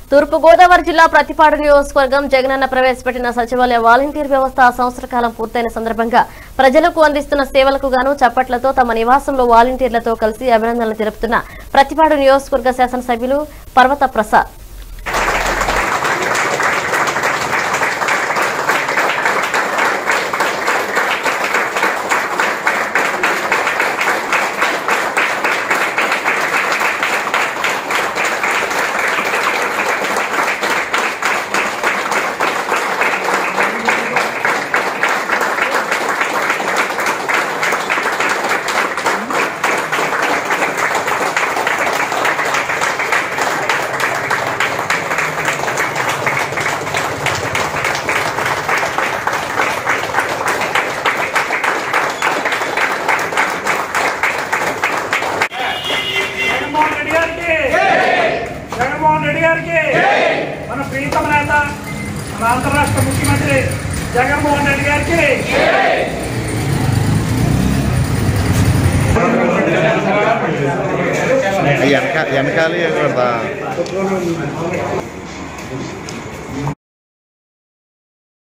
తూర్పు గోదావరి జిల్లా ప్రతిపాడు నియోజకవర్గం జగనన్న ప్రవేశపెట్టిన సచివాలయ వాలంటీర్ వ్యవస్థ సంవత్సర కాలం పూర్తయిన సందర్భంగా ప్రజలకు అందిస్తున్న సేవలకు గాను చప్పట్లతో తమ నివాసంలో వాలంటీర్లతో కలిసి అభినందనలు తెలుపుతున్న ప్రతిపాడు నియోజకవర్గ శాసనసభ్యులు పర్వత ప్రసాద్ జగన్మోహన్ రెడ్డి గారికి జగన్మోహన్ రెడ్డి గారికి మన ప్రీతమ నేత మన ఆంధ్ర రాష్ట్ర ముఖ్యమంత్రి జగన్మోహన్ రెడ్డి గారికి వెనక వెనకాల